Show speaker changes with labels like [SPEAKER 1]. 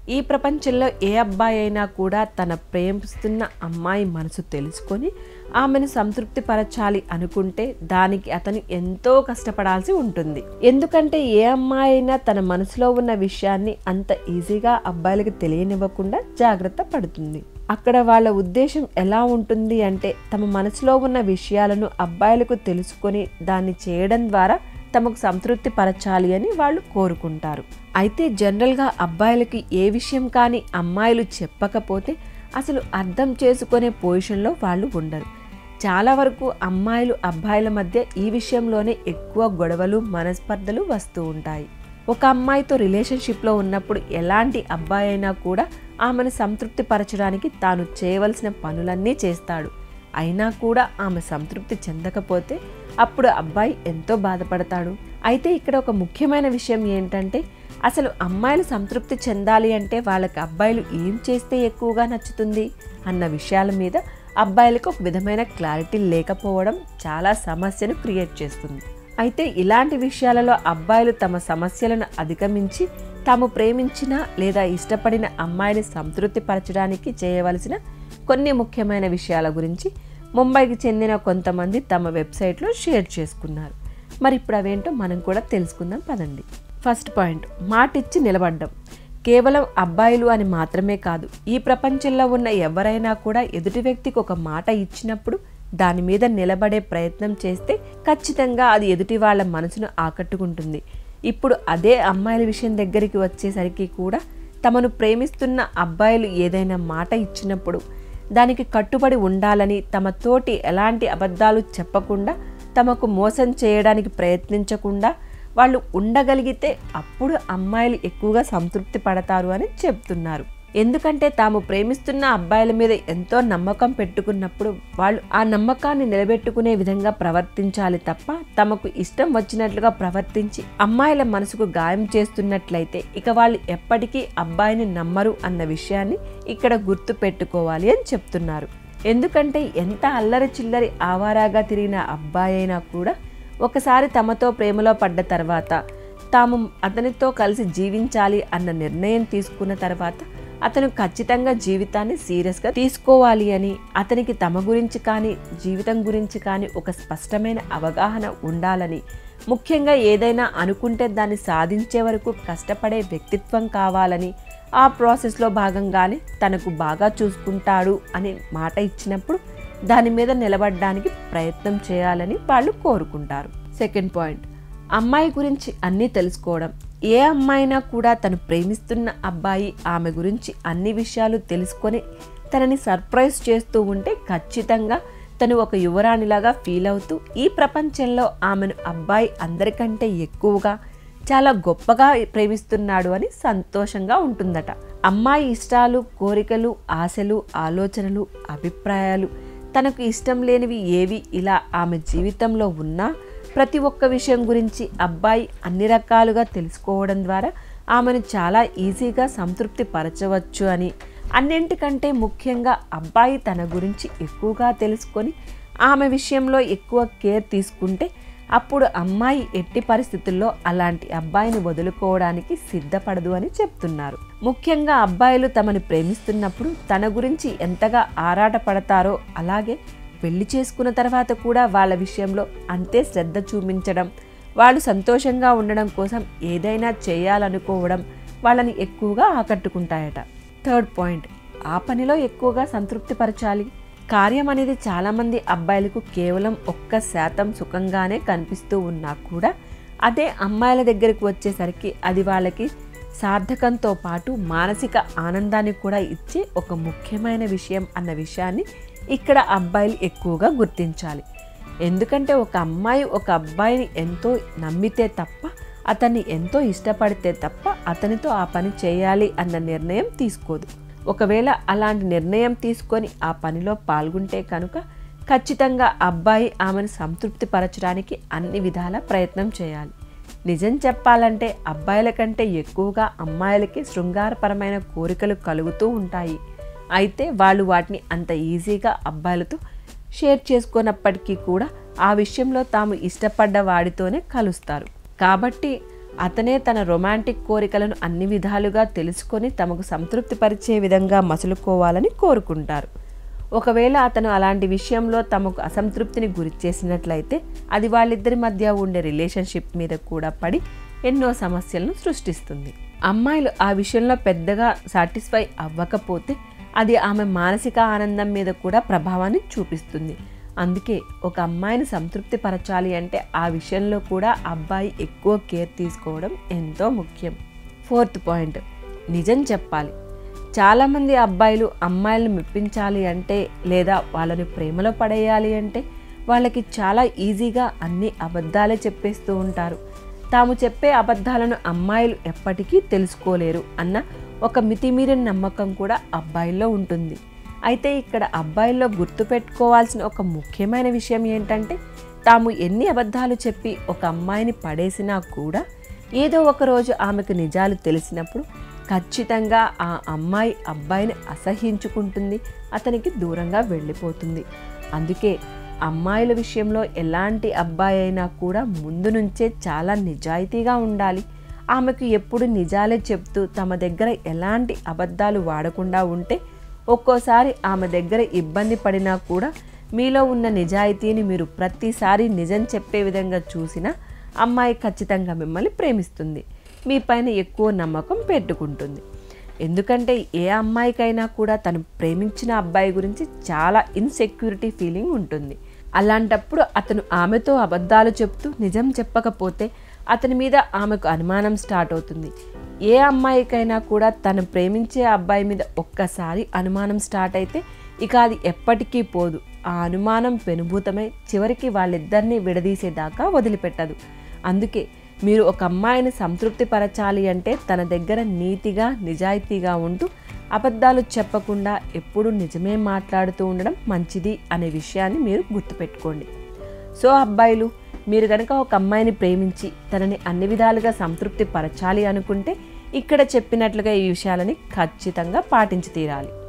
[SPEAKER 1] ఈ ప్రపంచంలో ఏ అబ్బాయి అయినా కూడా తన ప్రేమిస్తున్న అమ్మాయి మనసు తెలుసుకొని ఆమెను సంతృప్తి పరచాలి అనుకుంటే దానికి అతను ఎంతో కష్టపడాల్సి ఉంటుంది ఎందుకంటే ఏ అమ్మాయి అయినా తన మనసులో ఉన్న విషయాన్ని అంత ఈజీగా అబ్బాయిలకు తెలియనివ్వకుండా జాగ్రత్త పడుతుంది అక్కడ వాళ్ళ ఉద్దేశం ఎలా ఉంటుంది అంటే తమ మనసులో ఉన్న విషయాలను అబ్బాయిలకు తెలుసుకొని దాన్ని చేయడం ద్వారా తమకు సంతృప్తి పరచాలి అని వాళ్ళు కోరుకుంటారు అయితే జనరల్గా అబ్బాయిలకి ఏ విషయం కానీ అమ్మాయిలు చెప్పకపోతే అసలు అర్థం చేసుకునే పొజిషన్లో వాళ్ళు ఉండరు చాలా వరకు అమ్మాయిలు అబ్బాయిల మధ్య ఈ విషయంలోనే ఎక్కువ గొడవలు మనస్పర్ధలు వస్తూ ఉంటాయి ఒక అమ్మాయితో రిలేషన్షిప్లో ఉన్నప్పుడు ఎలాంటి అబ్బాయి అయినా కూడా ఆమెను సంతృప్తి పరచడానికి తాను చేయవలసిన పనులన్నీ చేస్తాడు అయినా కూడా ఆమె సంతృప్తి చెందకపోతే అప్పుడు అబ్బాయి ఎంతో బాధపడతాడు అయితే ఇక్కడ ఒక ముఖ్యమైన విషయం ఏంటంటే అసలు అమ్మాయిలు సంతృప్తి చెందాలి అంటే వాళ్ళకి అబ్బాయిలు ఏం చేస్తే ఎక్కువగా నచ్చుతుంది అన్న విషయాల మీద అబ్బాయిలకు ఒక విధమైన క్లారిటీ లేకపోవడం చాలా సమస్యను క్రియేట్ చేస్తుంది అయితే ఇలాంటి విషయాలలో అబ్బాయిలు తమ సమస్యలను అధిగమించి తాము ప్రేమించిన లేదా ఇష్టపడిన అమ్మాయిని సంతృప్తి పరచడానికి చేయవలసిన కొన్ని ముఖ్యమైన విషయాల గురించి ముంబైకి చెందిన కొంతమంది తమ వెబ్సైట్లో షేర్ చేసుకున్నారు మరి ఇప్పుడు అవేంటో మనం కూడా తెలుసుకుందాం పదండి ఫస్ట్ పాయింట్ మాటిచ్చి నిలబడ్డం కేవలం అబ్బాయిలు అని మాత్రమే కాదు ఈ ప్రపంచంలో ఉన్న ఎవరైనా కూడా ఎదుటి వ్యక్తికి ఒక మాట ఇచ్చినప్పుడు దాని మీద నిలబడే ప్రయత్నం చేస్తే ఖచ్చితంగా అది ఎదుటి వాళ్ళ మనసును ఆకట్టుకుంటుంది ఇప్పుడు అదే అమ్మాయిల విషయం దగ్గరికి వచ్చేసరికి కూడా తమను ప్రేమిస్తున్న అబ్బాయిలు ఏదైనా మాట ఇచ్చినప్పుడు దానికి కట్టుబడి ఉండాలని తమ తోటి ఎలాంటి అబద్ధాలు చెప్పకుండా తమకు మోసం చేయడానికి ప్రయత్నించకుండా వాళ్ళు ఉండగలిగితే అప్పుడు అమ్మాయిలు ఎక్కువగా సంతృప్తి పడతారు అని చెప్తున్నారు ఎందుకంటే తాము ప్రేమిస్తున్న అబ్బాయిల మీద ఎంతో నమ్మకం పెట్టుకున్నప్పుడు వాళ్ళు ఆ నమ్మకాన్ని నిలబెట్టుకునే విధంగా ప్రవర్తించాలి తప్ప తమకు ఇష్టం వచ్చినట్లుగా ప్రవర్తించి అమ్మాయిల మనసుకు గాయం చేస్తున్నట్లయితే ఇక వాళ్ళు ఎప్పటికీ అబ్బాయిని నమ్మరు అన్న విషయాన్ని ఇక్కడ గుర్తు పెట్టుకోవాలి అని చెప్తున్నారు ఎందుకంటే ఎంత అల్లరి చిల్లరి ఆవారాగా తిరిగిన అబ్బాయి అయినా కూడా ఒకసారి తమతో ప్రేమలో పడ్డ తర్వాత తాము అతనితో కలిసి జీవించాలి అన్న నిర్ణయం తీసుకున్న తర్వాత అతను ఖచ్చితంగా జీవితాన్ని సీరియస్గా తీసుకోవాలి అని అతనికి తమ గురించి కానీ జీవితం గురించి కానీ ఒక స్పష్టమైన అవగాహన ఉండాలని ముఖ్యంగా ఏదైనా అనుకుంటే దాన్ని సాధించే వరకు కష్టపడే వ్యక్తిత్వం కావాలని ఆ ప్రాసెస్లో భాగంగానే తనకు బాగా చూసుకుంటాడు అని మాట ఇచ్చినప్పుడు దాని మీద నిలబడడానికి ప్రయత్నం చేయాలని వాళ్ళు కోరుకుంటారు సెకండ్ పాయింట్ అమ్మాయి గురించి అన్నీ తెలుసుకోవడం ఏ అమ్మాయినా కూడా తను ప్రేమిస్తున్న అబ్బాయి ఆమె గురించి అన్ని విషయాలు తెలుసుకొని తనని సర్ప్రైజ్ చేస్తూ ఉంటే ఖచ్చితంగా తను ఒక యువరాణిలాగా ఫీల్ అవుతూ ఈ ప్రపంచంలో ఆమెను అబ్బాయి అందరికంటే ఎక్కువగా చాలా గొప్పగా ప్రేమిస్తున్నాడు అని సంతోషంగా ఉంటుందట అమ్మాయి ఇష్టాలు కోరికలు ఆశలు ఆలోచనలు అభిప్రాయాలు తనకు ఇష్టం లేనివి ఏవి ఇలా ఆమె జీవితంలో ఉన్నా ప్రతి ఒక్క విషయం గురించి అబ్బాయి అన్ని రకాలుగా తెలుసుకోవడం ద్వారా ఆమెను చాలా ఈజీగా సంతృప్తి పరచవచ్చు అని అన్నింటికంటే ముఖ్యంగా అబ్బాయి తన గురించి ఎక్కువగా తెలుసుకొని ఆమె విషయంలో ఎక్కువ కేర్ తీసుకుంటే అప్పుడు అమ్మాయి ఎట్టి పరిస్థితుల్లో అలాంటి అబ్బాయిని వదులుకోవడానికి సిద్ధపడదు అని చెప్తున్నారు ముఖ్యంగా అబ్బాయిలు తమని ప్రేమిస్తున్నప్పుడు తన గురించి ఎంతగా ఆరాటపడతారో అలాగే పెళ్లి చేసుకున్న తర్వాత కూడా వాళ్ళ విషయంలో అంతే శ్రద్ధ చూపించడం వాళ్ళు సంతోషంగా ఉండడం కోసం ఏదైనా చేయాలనుకోవడం వాళ్ళని ఎక్కువగా ఆకట్టుకుంటాయట థర్డ్ పాయింట్ ఆ పనిలో ఎక్కువగా సంతృప్తి పరచాలి కార్యం అనేది చాలామంది అబ్బాయిలకు కేవలం ఒక్క శాతం సుఖంగానే కనిపిస్తూ ఉన్నా కూడా అదే అమ్మాయిల దగ్గరికి వచ్చేసరికి అది వాళ్ళకి సార్థకంతో పాటు మానసిక ఆనందాన్ని కూడా ఇచ్చే ఒక ముఖ్యమైన విషయం అన్న విషయాన్ని ఇక్కడ అబ్బాయిలు ఎక్కువగా గుర్తించాలి ఎందుకంటే ఒక అమ్మాయి ఒక అబ్బాయిని ఎంతో నమ్మితే తప్ప అతన్ని ఎంతో ఇష్టపడితే తప్ప అతనితో ఆ పని చేయాలి అన్న నిర్ణయం తీసుకోదు ఒకవేళ అలాంటి నిర్ణయం తీసుకొని ఆ పనిలో పాల్గొంటే కనుక ఖచ్చితంగా అబ్బాయి ఆమెను సంతృప్తి పరచడానికి అన్ని విధాల ప్రయత్నం చేయాలి నిజం చెప్పాలంటే అబ్బాయిల కంటే ఎక్కువగా అమ్మాయిలకి శృంగారపరమైన కోరికలు కలుగుతూ ఉంటాయి అయితే వాళ్ళు వాటిని అంత ఈజీగా అబ్బాయిలతో షేర్ చేసుకున్నప్పటికీ కూడా ఆ విషయంలో తాము ఇష్టపడ్డ వాడితోనే కలుస్తారు కాబట్టి అతనే తన రొమాంటిక్ కోరికలను అన్ని విధాలుగా తెలుసుకొని తమకు సంతృప్తిపరిచే విధంగా మసులుకోవాలని కోరుకుంటారు ఒకవేళ అతను అలాంటి విషయంలో తమకు అసంతృప్తిని గురి చేసినట్లయితే అది వాళ్ళిద్దరి మధ్య ఉండే రిలేషన్షిప్ మీద కూడా పడి ఎన్నో సమస్యలను సృష్టిస్తుంది అమ్మాయిలు ఆ విషయంలో పెద్దగా సాటిస్ఫై అవ్వకపోతే అది ఆమె మానసిక ఆనందం మీద కూడా ప్రభావాన్ని చూపిస్తుంది అందుకే ఒక అమ్మాయిని సంతృప్తి పరచాలి అంటే ఆ విషయంలో కూడా అబ్బాయి ఎక్కువ కేర్ తీసుకోవడం ఎంతో ముఖ్యం ఫోర్త్ పాయింట్ నిజం చెప్పాలి చాలామంది అబ్బాయిలు అమ్మాయిలను మెప్పించాలి అంటే లేదా వాళ్ళని ప్రేమలో పడేయాలి అంటే వాళ్ళకి చాలా ఈజీగా అన్ని అబద్ధాలే చెప్పేస్తూ ఉంటారు తాము చెప్పే అబద్ధాలను అమ్మాయిలు ఎప్పటికీ తెలుసుకోలేరు అన్న ఒక మితిమీరిన నమ్మకం కూడా అబ్బాయిల్లో ఉంటుంది అయితే ఇక్కడ అబ్బాయిల్లో గుర్తుపెట్టుకోవాల్సిన ఒక ముఖ్యమైన విషయం ఏంటంటే తాము ఎన్ని అబద్ధాలు చెప్పి ఒక అమ్మాయిని పడేసినా కూడా ఏదో ఒక రోజు ఆమెకు నిజాలు తెలిసినప్పుడు ఖచ్చితంగా ఆ అమ్మాయి అబ్బాయిని అసహ్యించుకుంటుంది అతనికి దూరంగా వెళ్ళిపోతుంది అందుకే అమ్మాయిల విషయంలో ఎలాంటి అబ్బాయి అయినా కూడా ముందు నుంచే చాలా నిజాయితీగా ఉండాలి ఆమెకు ఎప్పుడు నిజాలే చెప్తూ తమ దగ్గర ఎలాంటి అబద్ధాలు వాడకుండా ఉంటే ఒక్కోసారి ఆమె దగ్గర ఇబ్బంది పడినా కూడా మీలో ఉన్న నిజాయితీని మీరు ప్రతిసారి నిజం చెప్పే విధంగా చూసినా అమ్మాయి ఖచ్చితంగా మిమ్మల్ని ప్రేమిస్తుంది మీ పైన ఎక్కువ నమ్మకం పెట్టుకుంటుంది ఎందుకంటే ఏ అమ్మాయికైనా కూడా తను ప్రేమించిన అబ్బాయి గురించి చాలా ఇన్సెక్యూరిటీ ఫీలింగ్ ఉంటుంది అలాంటప్పుడు అతను ఆమెతో అబద్ధాలు చెప్తూ నిజం చెప్పకపోతే అతని మీద ఆమెకు అనుమానం స్టార్ట్ అవుతుంది ఏ అమ్మాయికైనా కూడా తను ప్రేమించే అబ్బాయి మీద ఒక్కసారి అనుమానం స్టార్ట్ అయితే ఇక అది ఎప్పటికీ పోదు ఆ అనుమానం పెనుభూతమై చివరికి వాళ్ళిద్దరినీ విడదీసేదాకా వదిలిపెట్టదు అందుకే మీరు ఒక అమ్మాయిని సంతృప్తి పరచాలి అంటే తన దగ్గర నీతిగా నిజాయితీగా ఉంటూ అబద్ధాలు చెప్పకుండా ఎప్పుడు నిజమే మాట్లాడుతూ ఉండడం మంచిది అనే విషయాన్ని మీరు గుర్తుపెట్టుకోండి సో అబ్బాయిలు మీరు కనుక ఒక అమ్మాయిని ప్రేమించి తనని అన్ని విధాలుగా సంతృప్తి పరచాలి అనుకుంటే ఇక్కడ చెప్పినట్లుగా ఈ విషయాలని ఖచ్చితంగా పాటించి తీరాలి